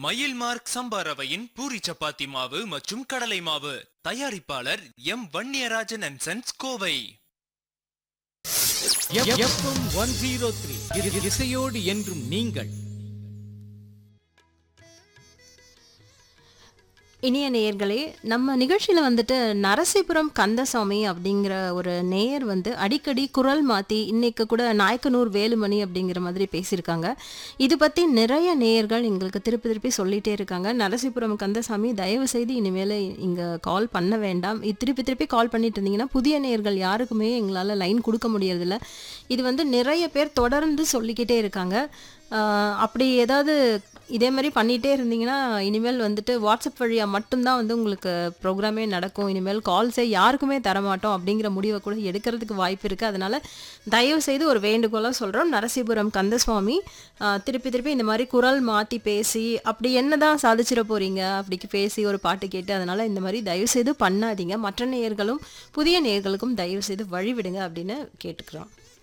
மயில் மார்க் சம்பா ரவையின் பூரி சப்பாத்தி மாவு மற்றும் கடலை மாவு தயாரிப்பாளர் M Vanniyarajan and sons Kovai FM one zero three இசையோடு என்றும் நீங்கள் இனிய நேயர்களே நம்ம நிகழ்ச்சியில் வந்துட்டு நரசிபுரம் கந்தசாமி அப்படிங்கிற ஒரு நேயர் வந்து அடிக்கடி குரல் மாற்றி இன்னைக்கு கூட நாயக்கனூர் வேலுமணி அப்படிங்கிற மாதிரி பேசியிருக்காங்க இது பற்றி நிறைய நேயர்கள் எங்களுக்கு திருப்பி திருப்பி சொல்லிகிட்டே இருக்காங்க நரசிபுரம் கந்தசாமி தயவு செய்து இனிமேல் இங்கே கால் பண்ண வேண்டாம் இது திருப்பி திருப்பி கால் பண்ணிட்டு இருந்தீங்கன்னா புதிய நேயர்கள் யாருக்குமே எங்களால் லைன் கொடுக்க முடியறதில்ல இது வந்து நிறைய பேர் தொடர்ந்து சொல்லிக்கிட்டே இருக்காங்க ஆஹ் அப்படி ஏதாவது இதே மாதிரி பண்ணிகிட்டே இருந்தீங்கன்னா இனிமேல் வந்துட்டு வாட்ஸ்அப் வழியாக மட்டும்தான் வந்து உங்களுக்கு ப்ரோக்ராமே நடக்கும் இனிமேல் கால்ஸே யாருக்குமே தரமாட்டோம் அப்படிங்கிற முடிவை கூட எடுக்கிறதுக்கு வாய்ப்பு இருக்குது அதனால் தயவு செய்து ஒரு வேண்டுகோளாக சொல்கிறோம் நரசிபுரம் கந்தசுவாமி ஆஹ் திருப்பி திருப்பி இந்த மாதிரி குரல் மாற்றி பேசி அப்படி என்ன தான் சாதிச்சிட போகிறீங்க அப்படி பேசி ஒரு பாட்டு கேட்டு அதனால் இந்த மாதிரி தயவு செய்து பண்ணாதீங்க மற்ற நேயர்களும் புதிய நேயர்களுக்கும் தயவு செய்து வழிவிடுங்க அப்படின்னு கேட்டுக்கிறோம்